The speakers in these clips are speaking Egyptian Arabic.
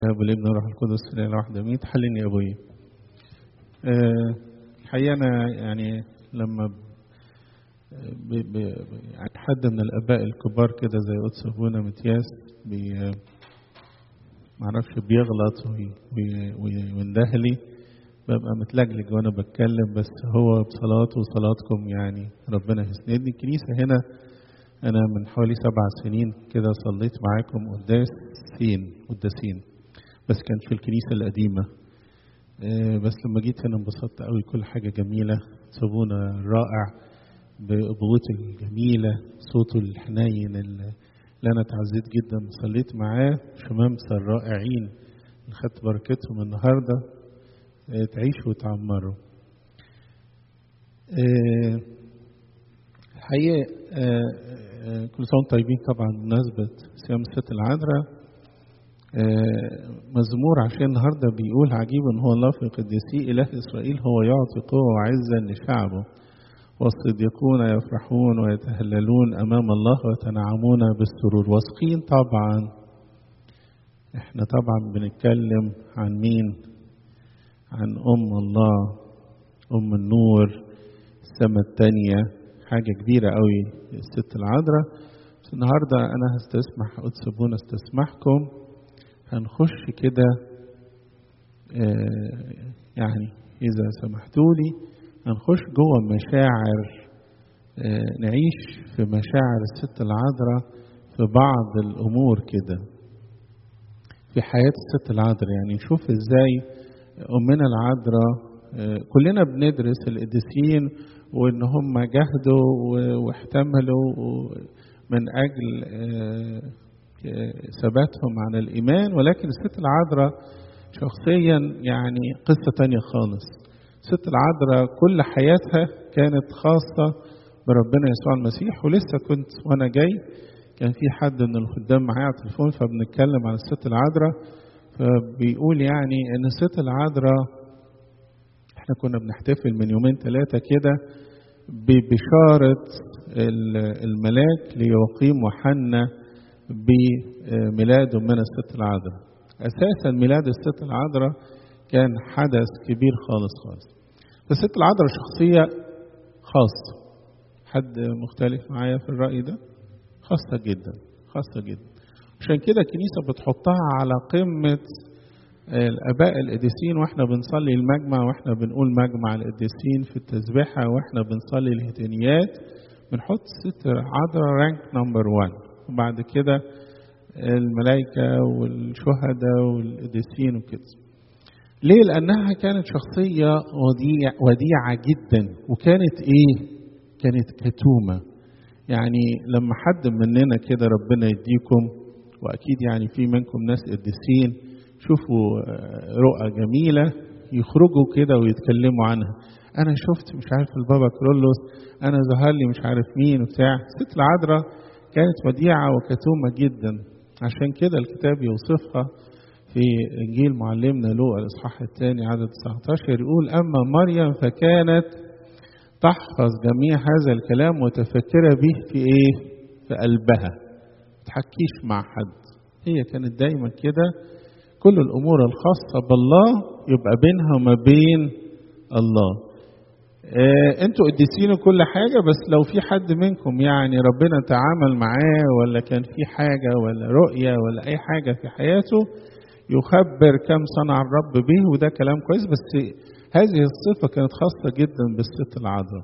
يا ابو الابن والروح القدس الاله واحد امين تحلني يا ابويا أه الحقيقه انا يعني لما ب ب يعني حد من الاباء الكبار كده زي قدس ابونا متياس بي معرفش بيغلط ويندهلي ببقى متلجلج وانا بتكلم بس هو بصلاته وصلاتكم يعني ربنا يسندني الكنيسه هنا انا من حوالي سبع سنين كده صليت معاكم قداسين قداسين بس كان في الكنيسه القديمه بس لما جيت هنا انبسطت قوي كل حاجه جميله سابونا رائع بأبوته الجميلة صوته الحنين اللي أنا اتعزيت جدا صليت معاه شمامسة الرائعين اللي خدت بركتهم النهاردة تعيشوا وتعمروا الحقيقة كل سنة طيبين طبعا بمناسبة صيام الست العذراء مزمور عشان النهارده بيقول عجيب ان هو الله في قديسيه اله اسرائيل هو يعطي قوه وعزا لشعبه والصديقون يفرحون ويتهللون امام الله ويتنعمون بالسرور واثقين طبعا احنا طبعا بنتكلم عن مين عن ام الله ام النور السماء التانية حاجة كبيرة قوي الست العذراء بس النهاردة أنا هستسمح قدس أبونا استسمحكم هنخش كده آه يعني إذا سمحتولي هنخش جوه مشاعر آه نعيش في مشاعر الست العذراء في بعض الأمور كده في حياة الست العذراء يعني نشوف إزاي أمنا العذراء آه كلنا بندرس القديسين وإن هم جهدوا واحتملوا من أجل ثباتهم عن الإيمان ولكن الست العذراء شخصيا يعني قصة تانية خالص الست العذراء كل حياتها كانت خاصة بربنا يسوع المسيح ولسه كنت وأنا جاي كان في حد من الخدام معايا على التليفون فبنتكلم عن الست العذراء فبيقول يعني إن الست العذراء احنا كنا بنحتفل من يومين ثلاثة كده ببشارة الملاك ليقيم وحنا بميلاد من الست العذراء اساسا ميلاد الست العذراء كان حدث كبير خالص خالص فالست العذراء شخصية خاصة حد مختلف معايا في الرأي ده خاصة جدا خاصة جدا عشان كده الكنيسة بتحطها على قمة الآباء القديسين واحنا بنصلي المجمع واحنا بنقول مجمع القديسين في التسبيحة واحنا بنصلي الهتنيات بنحط ست عذراء رانك نمبر 1 وبعد كده الملائكة والشهداء والقديسين وكده ليه؟ لأنها كانت شخصية وديع وديعة جدا وكانت إيه؟ كانت كتومة يعني لما حد مننا كده ربنا يديكم وأكيد يعني في منكم ناس قديسين شوفوا رؤى جميلة يخرجوا كده ويتكلموا عنها أنا شفت مش عارف البابا كرولوس أنا ظهر لي مش عارف مين وبتاع الست العذراء كانت وديعة وكتومة جدا عشان كده الكتاب يوصفها في إنجيل معلمنا لوقا الإصحاح الثاني عدد 19 يقول أما مريم فكانت تحفظ جميع هذا الكلام وتفكر به في إيه؟ في قلبها ما تحكيش مع حد هي كانت دايما كده كل الأمور الخاصة بالله يبقى بينها وما بين الله آه انتوا قديسين كل حاجة بس لو في حد منكم يعني ربنا تعامل معاه ولا كان في حاجة ولا رؤية ولا أي حاجة في حياته يخبر كم صنع الرب به وده كلام كويس بس هذه الصفة كانت خاصة جدا بالست العذراء.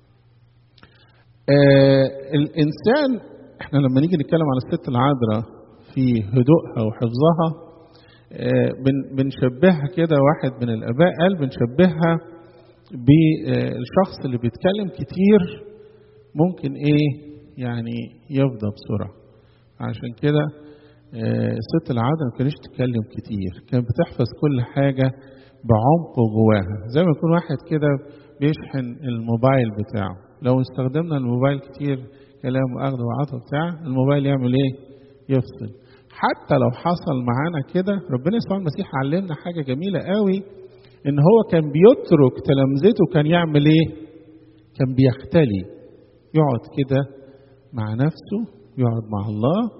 آه الإنسان احنا لما نيجي نتكلم عن الست العذراء في هدوءها وحفظها آه بن بنشبهها كده واحد من الآباء قال بنشبهها بالشخص اللي بيتكلم كتير ممكن ايه يعني يفضى بسرعة عشان كده الست العادة ما كانتش تتكلم كتير كانت بتحفظ كل حاجة بعمق جواها زي ما يكون واحد كده بيشحن الموبايل بتاعه لو استخدمنا الموبايل كتير كلام واخد وعطا بتاع الموبايل يعمل ايه يفصل حتى لو حصل معانا كده ربنا يسوع المسيح علمنا حاجة جميلة قوي ان هو كان بيترك تلامذته كان يعمل ايه كان بيختلي يقعد كده مع نفسه يقعد مع الله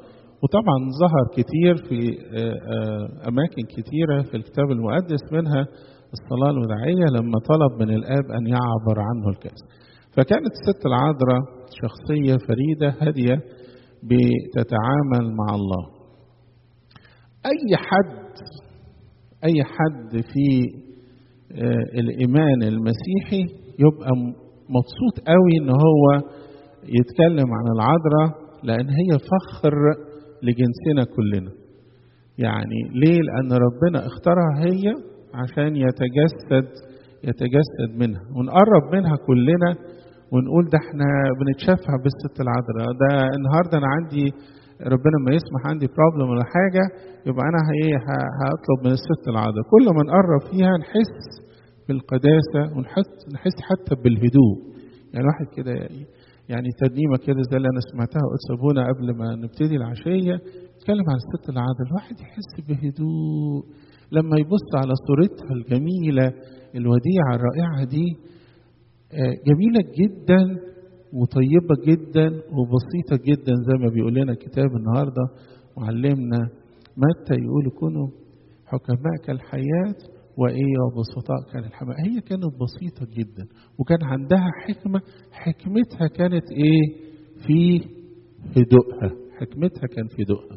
وطبعا ظهر كتير في أماكن كتيرة في الكتاب المقدس منها الصلاة الوداعية لما طلب من الآب أن يعبر عنه الكأس فكانت الست العذراء شخصية فريدة هادية بتتعامل مع الله أي حد أي حد في الإيمان المسيحي يبقى مبسوط قوي إن هو يتكلم عن العذراء لأن هي فخر لجنسنا كلنا يعني ليه لأن ربنا اختارها هي عشان يتجسد يتجسد منها ونقرب منها كلنا ونقول ده احنا بنتشفع بالست العذراء ده النهارده انا عندي ربنا ما يسمح عندي بروبلم ولا حاجه يبقى انا ايه هطلب من الست العذراء كل ما نقرب فيها نحس بالقداسه ونحس نحس حتى بالهدوء يعني واحد كده يعني ترنيمه كده زي اللي انا سمعتها قدس ابونا قبل ما نبتدي العشيه تتكلم عن الست العذراء الواحد يحس بهدوء لما يبص على صورتها الجميله الوديعه الرائعه دي جميلة جدا وطيبة جدا وبسيطة جدا زي ما بيقول لنا الكتاب النهاردة معلمنا متى يقول كونوا حكماء كالحياة وإيه وبسطاء كالحماء هي كانت بسيطة جدا وكان عندها حكمة حكمتها كانت إيه في هدوءها حكمتها كان في هدوءها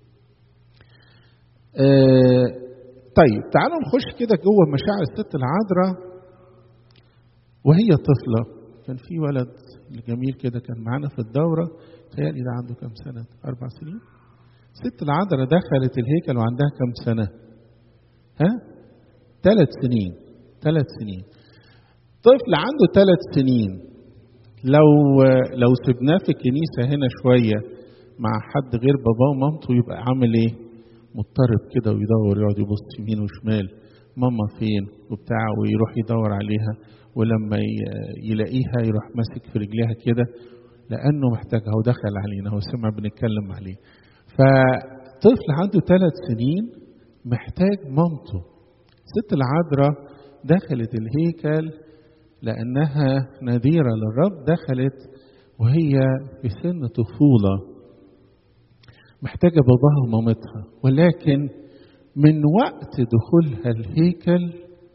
آه طيب تعالوا نخش كده جوه مشاعر الست العذراء وهي طفلة كان في ولد جميل كده كان معانا في الدورة تهيألي ده عنده كام سنة؟ أربع سنين؟ ست العذراء دخلت الهيكل وعندها كام سنة؟ ها؟ ثلاث سنين ثلاث سنين طفل عنده ثلاث سنين لو لو سبناه في الكنيسة هنا شوية مع حد غير باباه ومامته يبقى عامل ايه؟ مضطرب كده ويدور يقعد يبص يمين وشمال ماما فين وبتاع ويروح يدور عليها ولما يلاقيها يروح ماسك في رجليها كده لانه محتاجها ودخل علينا هو سمع بنتكلم عليه فطفل عنده ثلاث سنين محتاج مامته ست العذراء دخلت الهيكل لانها نذيره للرب دخلت وهي في سن طفوله محتاجه باباها ومامتها ولكن من وقت دخولها الهيكل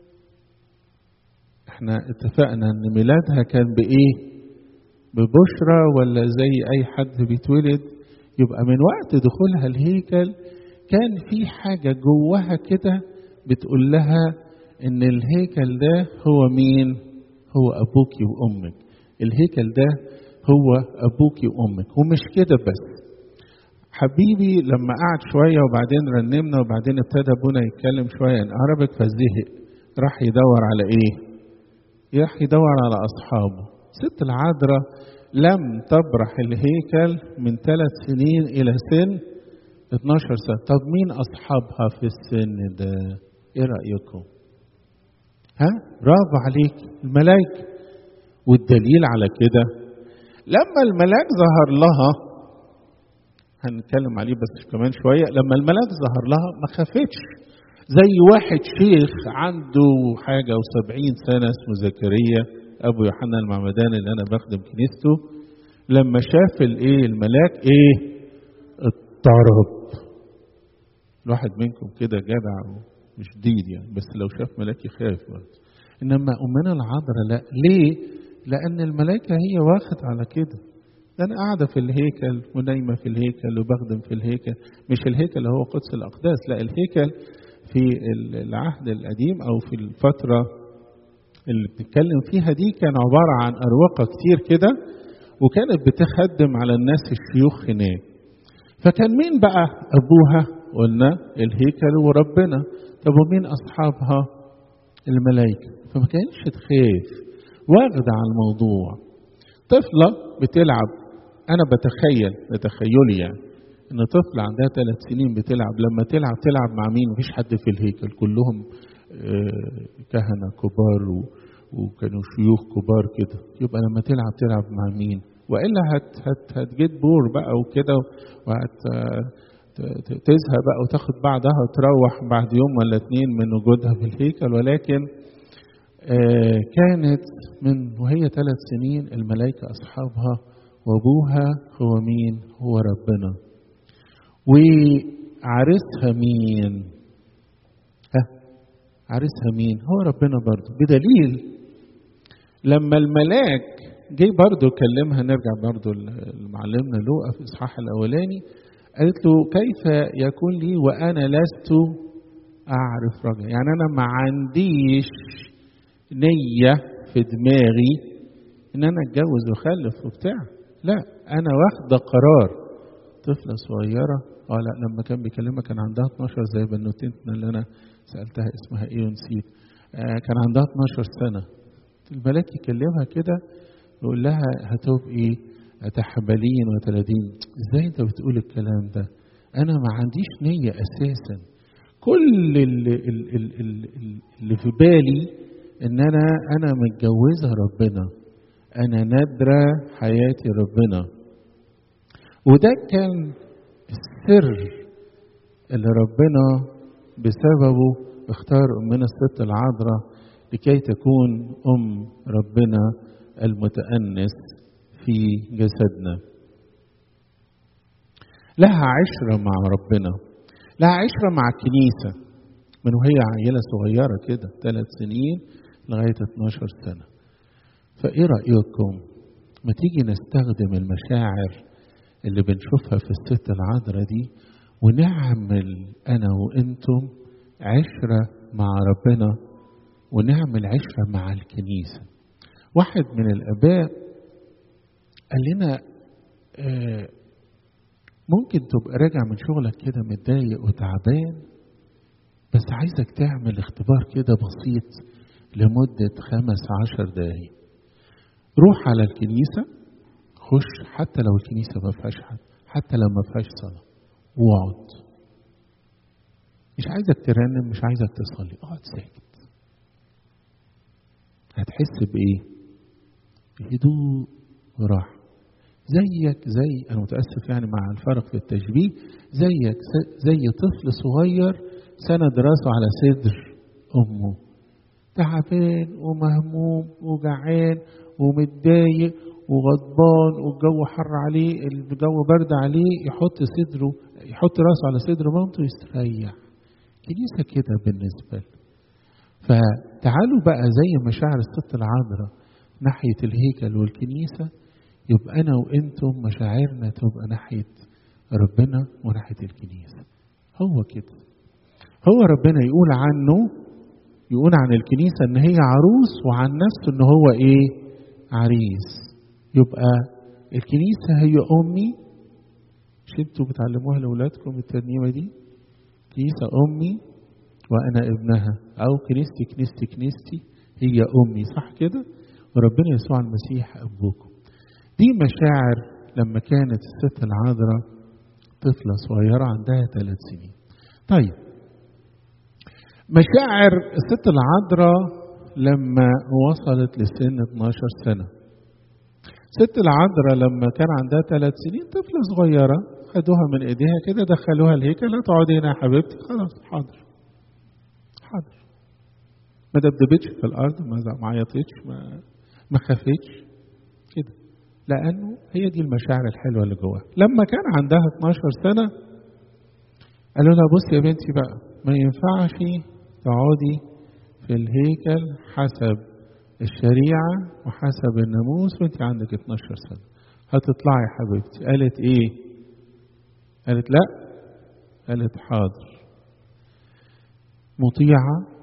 احنا اتفقنا ان ميلادها كان بايه ببشرى ولا زي اي حد بيتولد يبقى من وقت دخولها الهيكل كان في حاجة جواها كده بتقول لها ان الهيكل ده هو مين هو ابوك وامك الهيكل ده هو ابوك وامك ومش كده بس حبيبي لما قعد شوية وبعدين رنمنا وبعدين ابتدى ابونا يتكلم شوية ان عربك فزهق راح يدور على ايه راح يدور على أصحابه ست العذراء لم تبرح الهيكل من ثلاث سنين إلى سن 12 سنة طب مين أصحابها في السن ده إيه رأيكم ها برافو عليك الملائكة والدليل على كده لما الملاك ظهر لها هنتكلم عليه بس كمان شوية لما الملاك ظهر لها ما خافتش زي واحد شيخ عنده حاجة وسبعين سنة اسمه زكريا أبو يوحنا المعمدان اللي أنا بخدم كنيسته لما شاف الإيه الملاك إيه اضطرب الواحد منكم كده جدع وشديد يعني بس لو شاف ملاك يخاف برضه إنما أمنا العذراء لا ليه؟ لأن الملائكة هي واخد على كده ده أنا قاعدة في الهيكل ونايمة في الهيكل وبخدم في الهيكل مش الهيكل اللي هو قدس الأقداس لا الهيكل في العهد القديم او في الفتره اللي بنتكلم فيها دي كان عباره عن اروقه كتير كده وكانت بتخدم على الناس الشيوخ هناك فكان مين بقى ابوها قلنا الهيكل وربنا طب ومين اصحابها الملائكه فما كانتش تخاف واخده على الموضوع طفله بتلعب انا بتخيل بتخيلي يعني ان طفل عندها ثلاث سنين بتلعب لما تلعب تلعب مع مين مفيش حد في الهيكل كلهم كهنة كبار وكانوا شيوخ كبار كده يبقى لما تلعب تلعب مع مين والا هت هت هتجيب بور بقى وكده وهت تزهق بقى وتاخد بعضها وتروح بعد يوم ولا اتنين من وجودها في الهيكل ولكن كانت من وهي ثلاث سنين الملائكة أصحابها وأبوها هو مين؟ هو ربنا وعرسها مين ها عرسها مين هو ربنا برضه بدليل لما الملاك جه برضه كلمها نرجع برضه لمعلمنا لوقا في الاصحاح الاولاني قالت له كيف يكون لي وانا لست اعرف رجل يعني انا ما عنديش نيه في دماغي ان انا اتجوز واخلف وبتاع لا انا واخده قرار طفله صغيره اه لا لما كان بيكلمها كان عندها 12 زي بنوتتنا اللي انا سالتها اسمها ايه ونسيت آه كان عندها 12 سنه الملاك يكلمها كده يقول لها هتبقي تحبلين وتلدين ازاي انت بتقول الكلام ده انا ما عنديش نيه اساسا كل اللي, اللي, اللي في بالي ان انا انا متجوزه ربنا انا نادره حياتي ربنا وده كان السر اللي ربنا بسببه اختار امنا الست العذراء لكي تكون ام ربنا المتأنس في جسدنا لها عشرة مع ربنا لها عشرة مع الكنيسة من وهي عيلة صغيرة كده ثلاث سنين لغاية 12 سنة فإيه رأيكم ما تيجي نستخدم المشاعر اللي بنشوفها في الست العذراء دي ونعمل أنا وإنتم عشرة مع ربنا ونعمل عشرة مع الكنيسة واحد من الآباء قال لنا آه ممكن تبقى راجع من شغلك كده متضايق وتعبان بس عايزك تعمل اختبار كده بسيط لمدة خمس عشر دقايق روح على الكنيسة خش حتى لو الكنيسة ما فيهاش حد حتى لو ما فيهاش صلاة واقعد مش عايزك ترنم مش عايزك تصلي اقعد ساكت هتحس بايه بهدوء وراحة زيك زي انا متاسف يعني مع الفرق في التشبيه زيك زي طفل صغير سند راسه على صدر امه تعبان ومهموم وجعان ومتضايق وغضبان والجو حر عليه الجو برد عليه يحط صدره يحط راسه على صدر مامته ويستريح كنيسه كده بالنسبه له فتعالوا بقى زي مشاعر الست العذراء ناحيه الهيكل والكنيسه يبقى انا وانتم مشاعرنا تبقى ناحيه ربنا وناحيه الكنيسه هو كده هو ربنا يقول عنه يقول عن الكنيسه ان هي عروس وعن نفسه ان هو ايه عريس يبقى الكنيسه هي امي مش انتوا بتعلموها لاولادكم الترنيمه دي كنيسه امي وانا ابنها او كنيستي كنيستي كنيستي هي امي صح كده وربنا يسوع المسيح ابوكم دي مشاعر لما كانت الست العذراء طفلة صغيرة عندها ثلاث سنين طيب مشاعر الست العذراء لما وصلت لسن 12 سنة الست العذراء لما كان عندها ثلاث سنين طفلة صغيرة خدوها من ايديها كده دخلوها الهيكل لا تقعدي هنا يا حبيبتي خلاص حاضر حاضر ما دبدبتش في الارض ما عيطتش ما ما خافتش كده لانه هي دي المشاعر الحلوه اللي جواها لما كان عندها 12 سنه قالوا لها بصي يا بنتي بقى ما ينفعش تقعدي في الهيكل حسب الشريعه وحسب الناموس وانت عندك 12 سنه هتطلعي يا حبيبتي قالت ايه قالت لا قالت حاضر مطيعه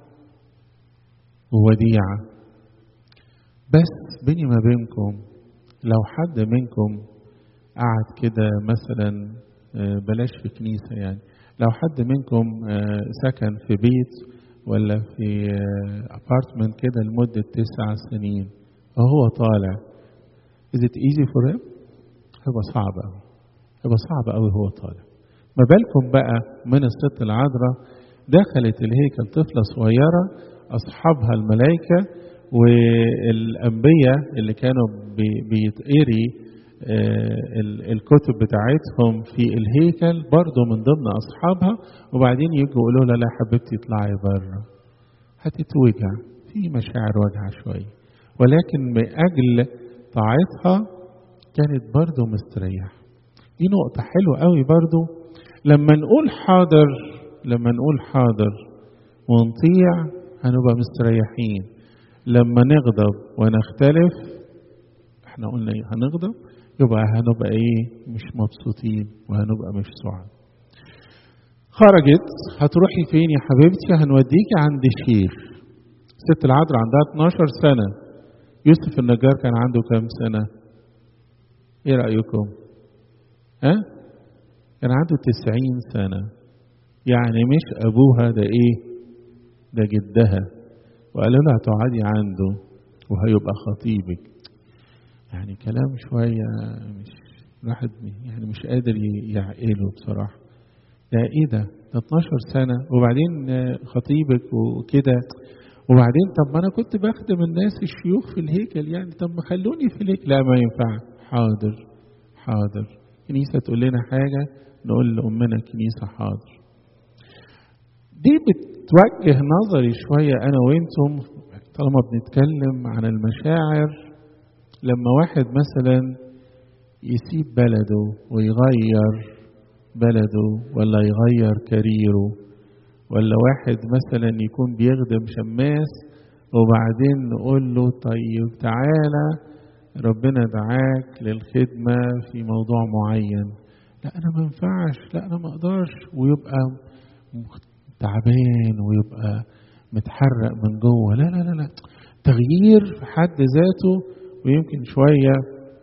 ووديعه بس بيني ما بينكم لو حد منكم قعد كده مثلا بلاش في كنيسة يعني لو حد منكم سكن في بيت ولا في ابارتمنت كده لمدة تسع سنين وهو طالع is it easy for him؟ هيبقى صعب قوي هيبقى صعب قوي هو طالع ما بالكم بقى من الست العذراء دخلت الهيكل طفلة صغيرة أصحابها الملائكة والأنبياء اللي كانوا بيتقري الكتب بتاعتهم في الهيكل برضه من ضمن أصحابها وبعدين يجوا يقولوا لها لا حبيبتي اطلعي بره هتتوجع في مشاعر وجع شوية ولكن من أجل طاعتها كانت برضه مستريحة دي نقطة حلوة قوي برضه لما نقول حاضر لما نقول حاضر ونطيع هنبقى مستريحين لما نغضب ونختلف احنا قلنا ايه هنغضب يبقى هنبقى ايه مش مبسوطين وهنبقى مش سعد خرجت هتروحي فين يا حبيبتي هنوديكي عند الشيخ ست العذراء عندها 12 سنة يوسف النجار كان عنده كام سنة ايه رأيكم ها كان عنده 90 سنة يعني مش ابوها ده ايه ده جدها وقالوا لها تقعدي عنده وهيبقى خطيبك يعني كلام شوية مش الواحد يعني مش قادر يعقله بصراحة ده ايه ده ده 12 سنة وبعدين خطيبك وكده وبعدين طب ما انا كنت بخدم الناس الشيوخ في الهيكل يعني طب ما خلوني في الهيكل لا ما ينفع حاضر حاضر كنيسة تقول لنا حاجة نقول لأمنا الكنيسة حاضر دي بتوجه نظري شوية أنا وأنتم طالما بنتكلم عن المشاعر لما واحد مثلا يسيب بلده ويغير بلده ولا يغير كاريره ولا واحد مثلا يكون بيخدم شماس وبعدين نقول له طيب تعالى ربنا دعاك للخدمة في موضوع معين لا أنا ما ينفعش لا أنا ما أقدرش ويبقى تعبان ويبقى متحرق من جوه لا لا لا لا تغيير في حد ذاته ويمكن شوية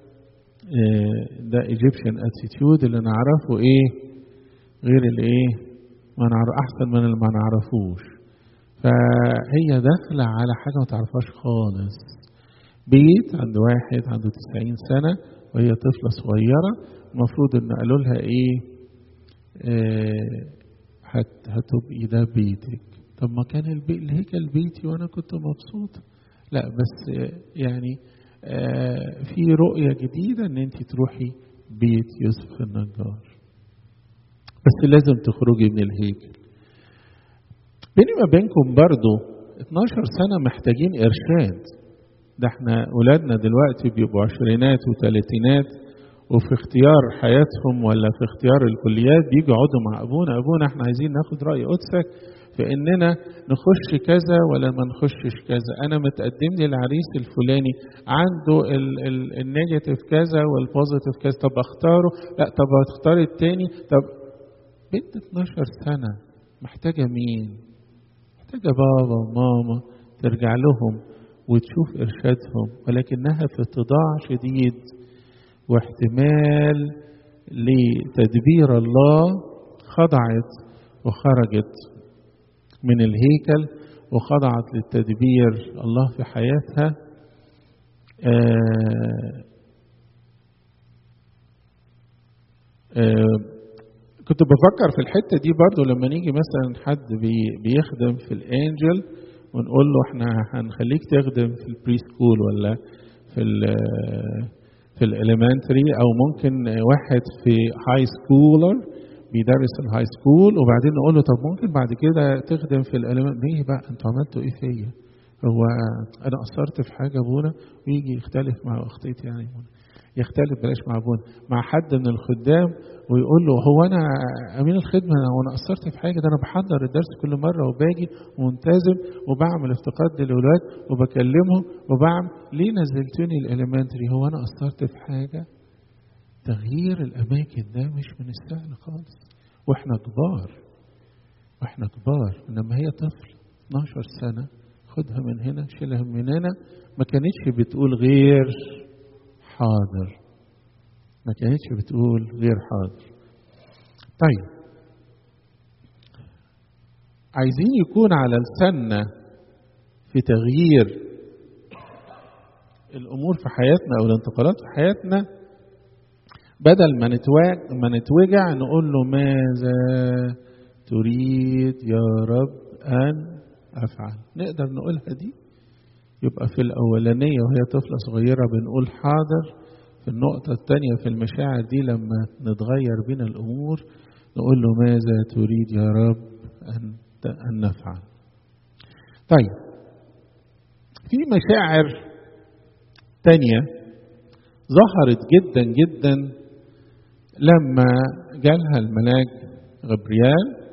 ده ايجيبشن اتيتيود اللي نعرفه ايه غير الايه ما نعرف احسن من اللي ما نعرفوش فهي داخلة على حاجة ما تعرفهاش خالص بيت عند واحد عنده 90 سنة وهي طفلة صغيرة المفروض ان قالوا لها ايه آه هت هتبقي ده بيتك طب ما كان البي... الهيكل بيتي وانا كنت مبسوطة لا بس يعني آه في رؤية جديدة ان انت تروحي بيت يوسف النجار بس لازم تخرجي من الهيكل بيني ما بينكم برضو 12 سنة محتاجين إرشاد ده احنا ولادنا دلوقتي بيبقوا عشرينات وثلاثينات وفي اختيار حياتهم ولا في اختيار الكليات بيجوا يقعدوا مع ابونا ابونا احنا عايزين ناخد راي قدسك في اننا نخش كذا ولا ما نخشش كذا انا متقدم لي العريس الفلاني عنده النيجاتيف كذا والبوزيتيف كذا طب اختاره لا طب هتختار التاني طب بنت 12 سنه محتاجه مين محتاجه بابا وماما ترجع لهم وتشوف ارشادهم ولكنها في اتضاع شديد واحتمال لتدبير الله خضعت وخرجت من الهيكل وخضعت للتدبير الله في حياتها آآ آآ كنت بفكر في الحته دي برضو لما نيجي مثلا حد بي بيخدم في الانجل ونقول له احنا هنخليك تخدم في البري سكول ولا في في الاليمنتري او ممكن واحد في هاي سكولر بيدرس الهاي سكول وبعدين نقول له طب ممكن بعد كده تخدم في الاليمنت ليه بقى انتوا عملتوا ايه فيا هو انا قصرت في حاجه ابونا ويجي يختلف مع اختيتي يعني ابونا يختلف بلاش مع ابونا مع حد من الخدام ويقول له هو انا امين الخدمه وانا قصرت في حاجه ده انا بحضر الدرس كل مره وباجي ومنتظم وبعمل افتقاد للاولاد وبكلمهم وبعمل ليه نزلتوني الاليمنتري هو انا قصرت في حاجه تغيير الاماكن ده مش من السهل خالص واحنا كبار واحنا كبار انما هي طفل 12 سنه خدها من هنا شيلها من هنا ما كانتش بتقول غير حاضر ما كانتش بتقول غير حاضر طيب عايزين يكون على لساننا في تغيير الامور في حياتنا او الانتقالات في حياتنا بدل ما نتواجع ما نتوجع نقول له ماذا تريد يا رب ان افعل نقدر نقولها دي يبقى في الاولانيه وهي طفله صغيره بنقول حاضر في النقطة الثانية في المشاعر دي لما نتغير بين الأمور نقول له ماذا تريد يا رب أن أن نفعل. طيب في مشاعر تانية ظهرت جدا جدا لما جالها الملاك غبريال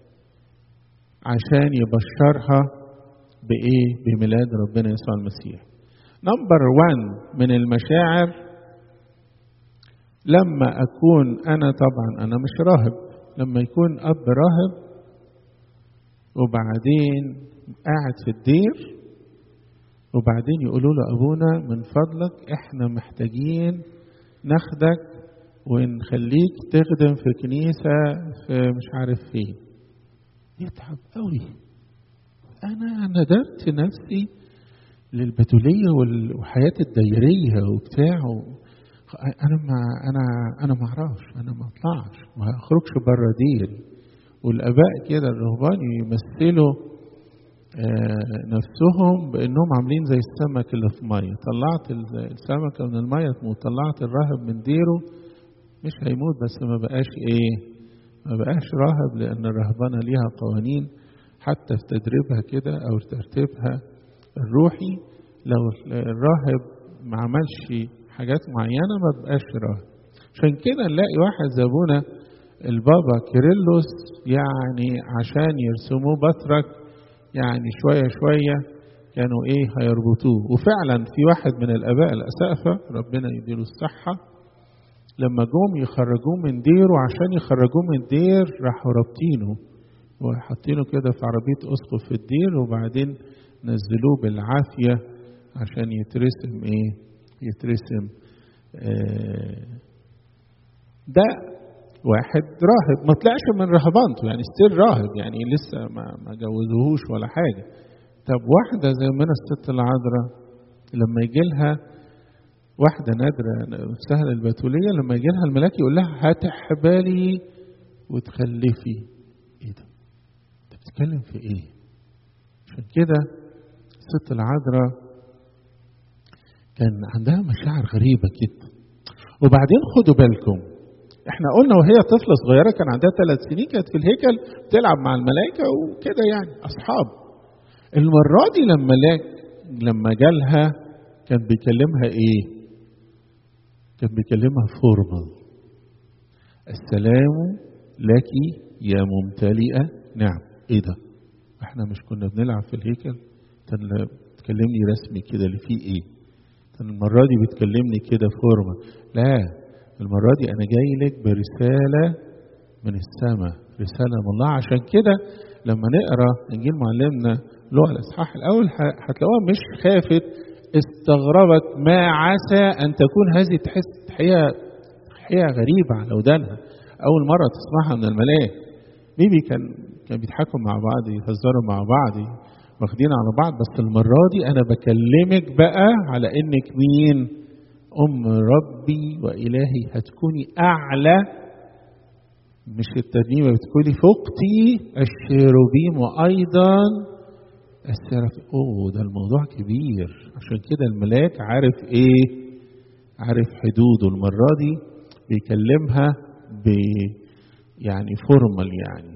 عشان يبشرها بإيه؟ بميلاد ربنا يسوع المسيح. نمبر 1 من المشاعر لما أكون أنا طبعا أنا مش راهب لما يكون أب راهب وبعدين قاعد في الدير وبعدين يقولوا له أبونا من فضلك إحنا محتاجين ناخدك ونخليك تخدم في كنيسة في مش عارف فين يتعب قوي أنا ندرت نفسي للبتولية وحياة الدايرية وبتاع أنا ما أنا أنا ما أعرفش أنا ما أطلعش ما أخرجش بره ديري والآباء كده الرهبان يمثلوا آه نفسهم بأنهم عاملين زي السمك اللي في مية طلعت السمكة من المية تموت طلعت الراهب من ديره مش هيموت بس ما بقاش ايه ما بقاش راهب لان الرهبنه ليها قوانين حتى في تدريبها كده او ترتيبها الروحي لو الراهب ما عملش حاجات معينه ما بقاش راهب عشان كده نلاقي واحد زي ابونا البابا كيرلس يعني عشان يرسموه بطرك يعني شويه شويه كانوا ايه هيربطوه وفعلا في واحد من الاباء الاسقفه ربنا يديله الصحه لما جم يخرجوه من ديره عشان يخرجوه من الدير راحوا رابطينه وحاطينه كده في عربية أسقف في الدير وبعدين نزلوه بالعافية عشان يترسم إيه؟ يترسم آه ده واحد راهب ما طلعش من رهبانته يعني ستيل راهب يعني لسه ما ما جوزوهوش ولا حاجة طب واحدة زي من الست العذراء لما يجي لها واحدة نادرة سهل البتولية لما يجي لها الملاك يقول لها هتحبالي وتخلفي ايه ده؟ انت بتتكلم في ايه؟ عشان كده الست العذراء كان عندها مشاعر غريبة كده وبعدين خدوا بالكم احنا قلنا وهي طفلة صغيرة كان عندها ثلاث سنين كانت في الهيكل بتلعب مع الملائكة وكده يعني أصحاب المرة دي لما ملاك لما جالها كان بيكلمها ايه؟ كان بيكلمها فورمال السلام لك يا ممتلئة نعم ايه ده احنا مش كنا بنلعب في الهيكل كان بتكلمني رسمي كده اللي فيه ايه كان المرة دي بتكلمني كده فورمال لا المرة دي انا جاي لك برسالة من السماء رسالة من الله عشان كده لما نقرا انجيل معلمنا لوقا الاصحاح الاول هتلاقوها مش خافت استغربت ما عسى أن تكون هذه تحس تحية تحية غريبة على ودانها أول مرة تسمعها من الملاك بيبي كان كان بيضحكوا مع بعض يهزروا مع بعض واخدين على بعض بس المرة دي أنا بكلمك بقى على إنك مين؟ أم ربي وإلهي هتكوني أعلى مش الترنيمة بتقولي فوقتي الشيروبيم وأيضا السرف اوه ده الموضوع كبير عشان كده الملاك عارف ايه عارف حدوده المرة دي بيكلمها ب يعني فورمال يعني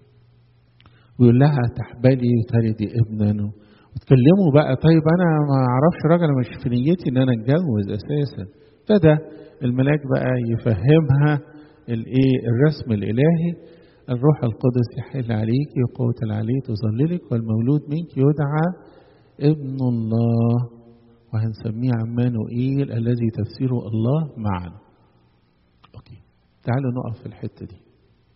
ويقول لها تحبلي وتلدي ابنا وتكلموا بقى طيب انا ما اعرفش راجل مش في نيتي ان انا اتجوز اساسا فده الملاك بقى يفهمها الايه الرسم الالهي الروح القدس يحل عليك وقوة العلي تظللك والمولود منك يدعى ابن الله وهنسميه عمانوئيل الذي تفسيره الله معنا اوكي تعالوا نقف في الحتة دي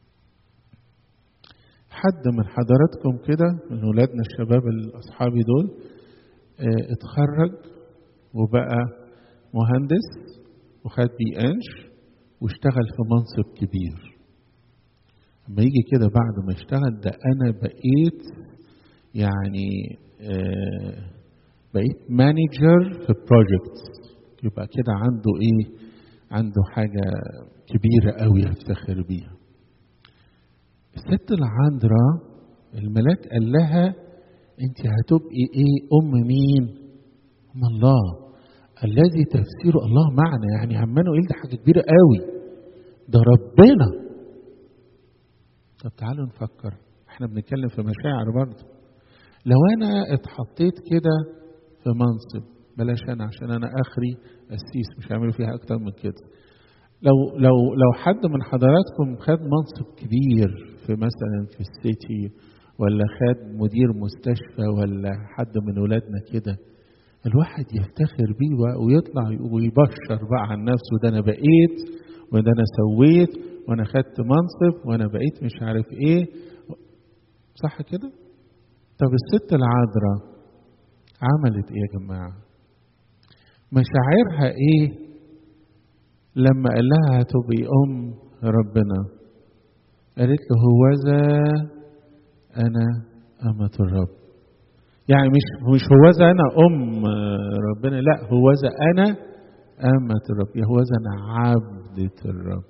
حد من حضراتكم كده من ولادنا الشباب الاصحابي دول اه اتخرج وبقى مهندس وخد بي انش واشتغل في منصب كبير لما يجي كده بعد ما اشتغل ده انا بقيت يعني آه بقيت مانجر في بروجكت يبقى كده عنده ايه عنده حاجة كبيرة قوي يفتخر بيها الست العذراء الملاك قال لها انت هتبقي ايه ام مين ام الله الذي تفسيره الله معنا يعني عمانه ايه ده حاجة كبيرة قوي ده ربنا طب تعالوا نفكر احنا بنتكلم في مشاعر برضه لو انا اتحطيت كده في منصب بلاش انا عشان انا اخري قسيس مش هعمل فيها اكتر من كده لو لو لو حد من حضراتكم خد منصب كبير في مثلا في السيتي ولا خد مدير مستشفى ولا حد من ولادنا كده الواحد يفتخر بيه ويطلع ويبشر بقى عن نفسه ده انا بقيت وده انا سويت وانا خدت منصب وانا بقيت مش عارف ايه صح كده طب الست العذراء عملت ايه يا جماعه مشاعرها ايه لما قال لها هتبقي ام ربنا قالت له هوذا انا امه الرب يعني مش مش هوذا انا ام ربنا لا هوذا انا امه الرب يا هوذا انا عبده الرب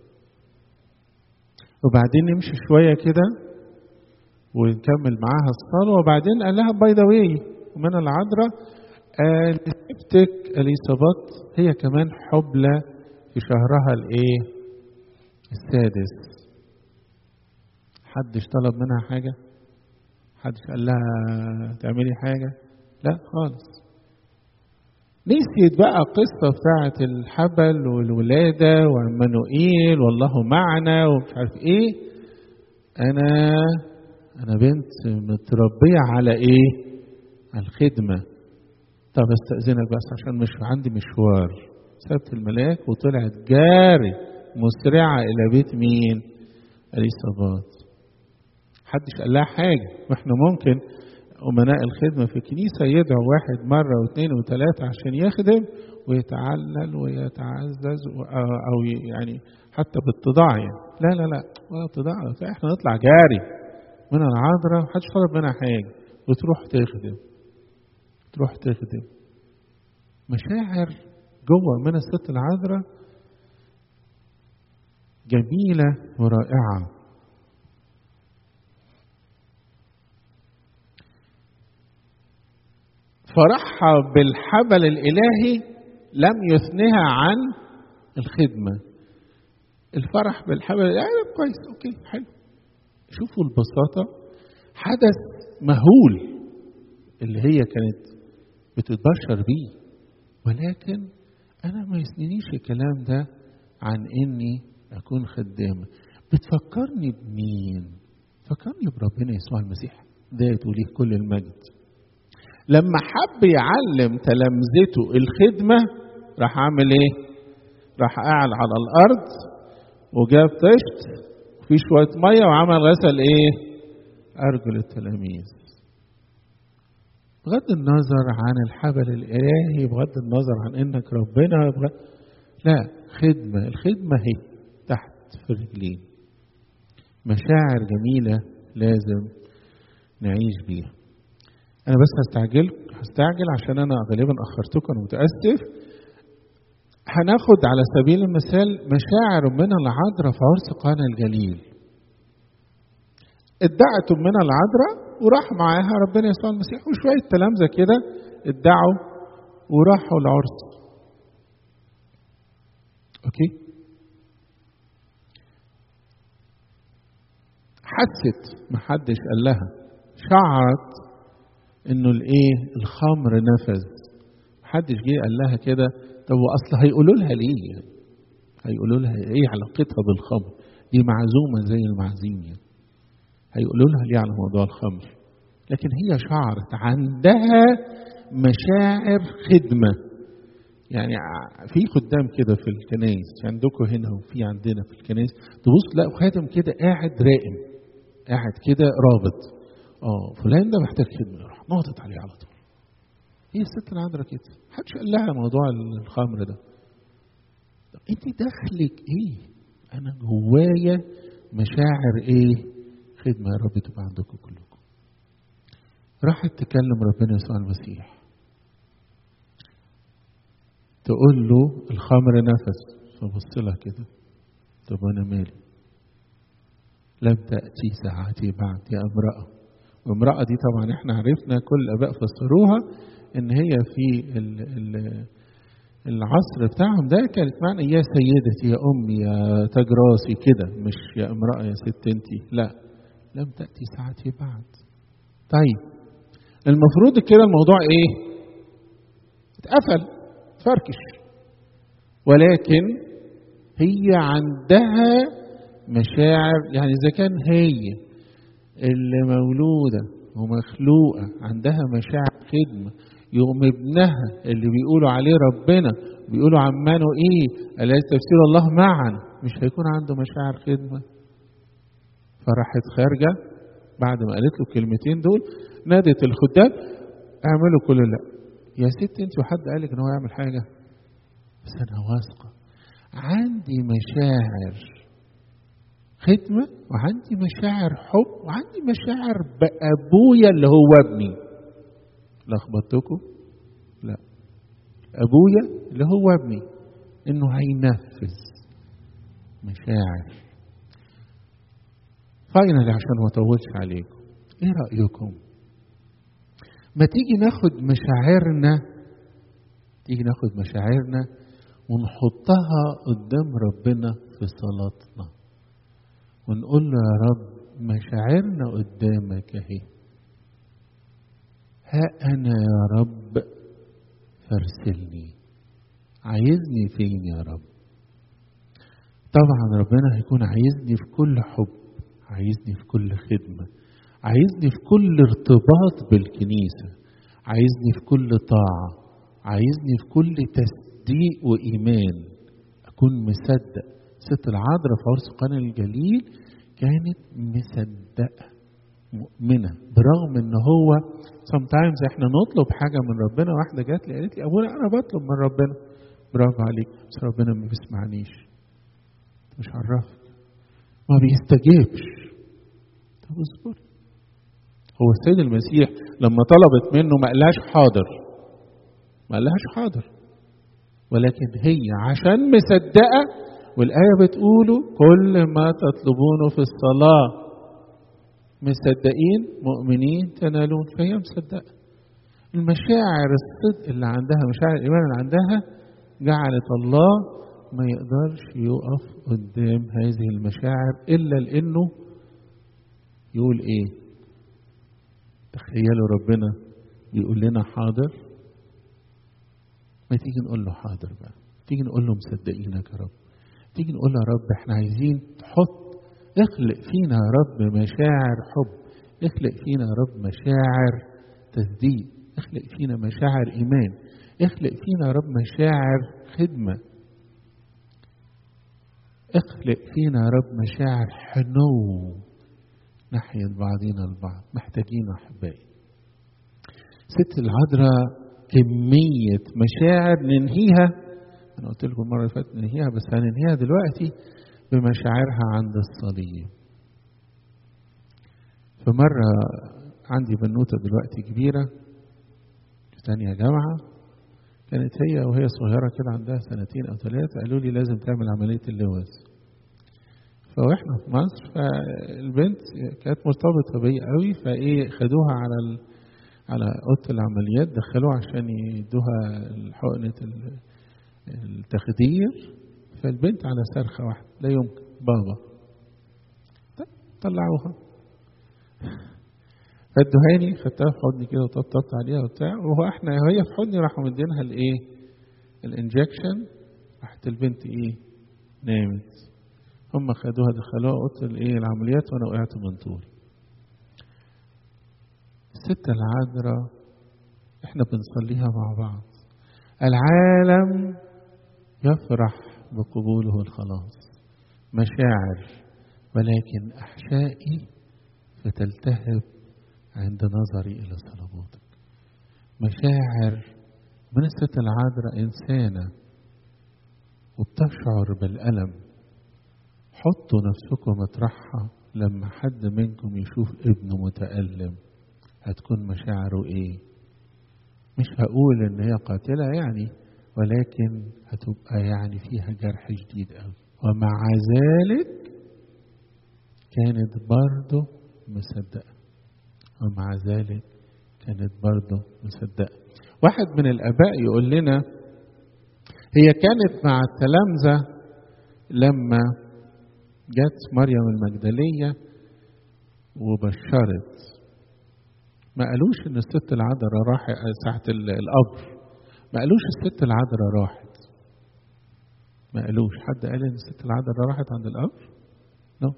وبعدين نمشي شويه كده ونكمل معاها الصلاه وبعدين قال لها باي ذا واي من العذراء قال سبتك اليصابات هي كمان حبلى في شهرها الايه السادس حدش طلب منها حاجه حدش قال لها تعملي حاجه لا خالص نسيت بقى القصة بتاعة الحبل والولادة وعمانوئيل والله معنا ومش عارف ايه أنا أنا بنت متربية على ايه؟ على الخدمة طب استأذنك بس عشان مش عندي مشوار سابت الملاك وطلعت جاري مسرعة إلى بيت مين؟ اليصابات حدش قال لها حاجة واحنا ممكن أمناء الخدمة في الكنيسة يدعو واحد مرة واثنين وثلاثة عشان يخدم ويتعلل ويتعزز أو يعني حتى بالتضاع يعني لا لا لا ولا اتضاع احنا نطلع جاري من العذراء محدش طلب منها حاجة وتروح تخدم تروح تخدم مشاعر جوه من الست العذراء جميلة ورائعة فرحها بالحبل الإلهي لم يثنها عن الخدمة الفرح بالحبل الإلهي كويس أوكي حلو شوفوا البساطة حدث مهول اللي هي كانت بتتبشر بيه ولكن أنا ما يسنينيش الكلام ده عن إني أكون خدامة بتفكرني بمين؟ فكرني بربنا يسوع المسيح ذات وليه كل المجد لما حب يعلم تلامذته الخدمة راح عامل ايه؟ راح قاعد على الأرض وجاب طشت وفي شوية مية وعمل غسل ايه؟ أرجل التلاميذ بغض النظر عن الحبل الإلهي بغض النظر عن إنك ربنا بغض... لا خدمة الخدمة هي تحت في الرجلين مشاعر جميلة لازم نعيش بيها أنا بس هستعجل هستعجل عشان أنا غالبا أخرتكم أنا متأسف هناخد على سبيل المثال مشاعر من العذراء في عرس قانا الجليل ادعت من العذراء وراح معاها ربنا يسوع المسيح وشوية تلامذة كده ادعوا وراحوا العرس اوكي حست محدش قال لها شعرت انه الايه الخمر نفذ محدش جه قال لها كده طب واصل هيقولوا لها ليه يعني هيقولوا لها ايه علاقتها بالخمر دي معزومه زي المعزيم يعني هيقولوا لها ليه على موضوع الخمر لكن هي شعرت عندها مشاعر خدمه يعني في خدام كده في الكنائس عندكم هنا وفي عندنا في الكنائس تبص لا خادم كده قاعد رائم قاعد كده رابط اه فلان ده محتاج خدمه يروح ناطط عليه على طول هي الست العذراء كده محدش قال لها موضوع الخمر ده انت دخلك ايه انا جوايا مشاعر ايه خدمه يا رب تبقى عندكم كلكم راحت تكلم ربنا يسوع المسيح تقول له الخمر نفس فبص لها كده طب انا مالي لم تأتي ساعتي بعد يا امرأة وامرأة دي طبعا احنا عرفنا كل الآباء فسروها إن هي في ال ال العصر بتاعهم ده كانت معنى يا سيدتي يا أمي يا تاج راسي كده مش يا امرأة يا ست انتي لا لم تأتي ساعتي بعد طيب المفروض كده الموضوع ايه اتقفل فركش ولكن هي عندها مشاعر يعني إذا كان هي اللي مولودة ومخلوقة عندها مشاعر خدمة يقوم ابنها اللي بيقولوا عليه ربنا بيقولوا عمانه ايه أليس تفسير الله معنا مش هيكون عنده مشاعر خدمة فراحت خارجة بعد ما قالت له الكلمتين دول نادت الخدام اعملوا كل لا يا ست انت وحد قالك ان هو يعمل حاجة بس انا واثقة عندي مشاعر خدمة وعندي مشاعر حب وعندي مشاعر بأبويا اللي هو ابني لخبطتكم لا أبويا اللي هو ابني إنه هينفذ مشاعر فاينل عشان ما اطولش عليكم ايه رأيكم ما تيجي ناخد مشاعرنا تيجي ناخد مشاعرنا ونحطها قدام ربنا في صلاتنا ونقول له يا رب مشاعرنا قدامك اهي ها انا يا رب فارسلني عايزني فين يا رب طبعا ربنا هيكون عايزني في كل حب عايزني في كل خدمة عايزني في كل ارتباط بالكنيسة عايزني في كل طاعة عايزني في كل تصديق وإيمان أكون مصدق ست العذراء في عرس قنا الجليل كانت مصدقة مؤمنة برغم ان هو sometimes احنا نطلب حاجة من ربنا واحدة جات لي قالت لي ابونا انا بطلب من ربنا برافو عليك بس ربنا ما بيسمعنيش مش عرفك ما بيستجيبش طب اصبر هو السيد المسيح لما طلبت منه ما قالهاش حاضر ما قالهاش حاضر ولكن هي عشان مصدقة والآية بتقوله كل ما تطلبونه في الصلاة مصدقين مؤمنين تنالون فهي مصدقة المشاعر الصدق اللي عندها مشاعر الإيمان اللي عندها جعلت الله ما يقدرش يقف قدام هذه المشاعر إلا لأنه يقول إيه تخيلوا ربنا بيقول لنا حاضر ما تيجي نقول له حاضر بقى تيجي نقول له مصدقينك يا رب تيجي نقول له يا رب احنا عايزين تحط اخلق فينا يا رب مشاعر حب اخلق فينا يا رب مشاعر تصديق اخلق فينا مشاعر ايمان اخلق فينا يا رب مشاعر خدمه اخلق فينا يا رب مشاعر حنو ناحية بعضنا البعض محتاجين أحبائي ست العذراء كمية مشاعر ننهيها أنا قلت لكم المرة اللي فاتت ننهيها بس هننهيها دلوقتي بمشاعرها عند الصليب فمرة عندي بنوتة دلوقتي كبيرة في تانية جامعة كانت هي وهي صغيرة كده عندها سنتين أو ثلاثة قالوا لي لازم تعمل عملية اللوز فاحنا في مصر فالبنت كانت مرتبطة بيا قوي فايه خدوها على ال... على اوضه العمليات دخلوها عشان يدوها حقنه التخدير فالبنت على صرخه واحده لا يمكن بابا طلعوها فادوهاني خدتها في حضني كده وطبطبت عليها وبتاع وهو احنا هي في حضني راحوا مدينها الايه الانجكشن راحت البنت ايه نامت هم خدوها دخلوها اوضه الايه العمليات وانا وقعت من طول الستة العذراء احنا بنصليها مع بعض العالم يفرح بقبوله الخلاص مشاعر ولكن احشائي فتلتهب عند نظري الى صلواتك مشاعر من الستة العذراء انسانه وبتشعر بالالم حطوا نفسكم مطرحها لما حد منكم يشوف ابنه متألم هتكون مشاعره ايه مش هقول ان هي قاتلة يعني ولكن هتبقى يعني فيها جرح شديد قوي ومع ذلك كانت برضه مصدقة ومع ذلك كانت برضه مصدقة واحد من الآباء يقول لنا هي كانت مع التلامذة لما جت مريم المجدلية وبشرت ما قالوش ان الست العذراء راحت ساعة القبر ما قالوش الست العذراء راحت ما قالوش حد قال ان الست العذراء راحت عند القبر نو no.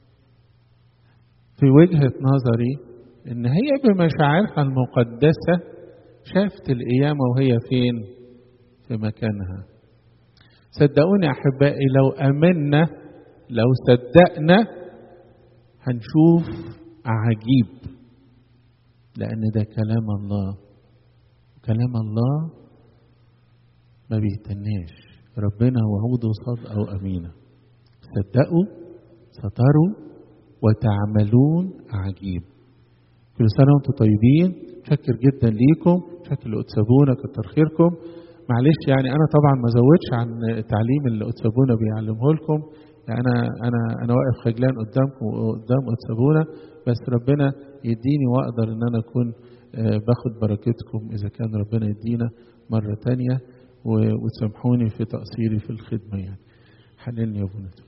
في وجهة نظري ان هي بمشاعرها المقدسة شافت القيامة وهي فين في مكانها صدقوني احبائي لو امنا لو صدقنا هنشوف عجيب لان ده كلام الله كلام الله ما بيتناش ربنا وعوده صادقة وأمينة صدقوا ستروا وتعملون عجيب كل سنة وانتم طيبين شكر جدا ليكم شكر لأتسابونا كتر خيركم معلش يعني أنا طبعا ما زودش عن التعليم اللي أتسابونا بيعلمه لكم يعني أنا أنا أنا واقف خجلان قدامكم وقدام أتسابونا بس ربنا يديني وأقدر إن أنا أكون باخد بركتكم إذا كان ربنا يدينا مرة تانية وتسامحوني في تقصيري في الخدمة يعني حللني يا ابونا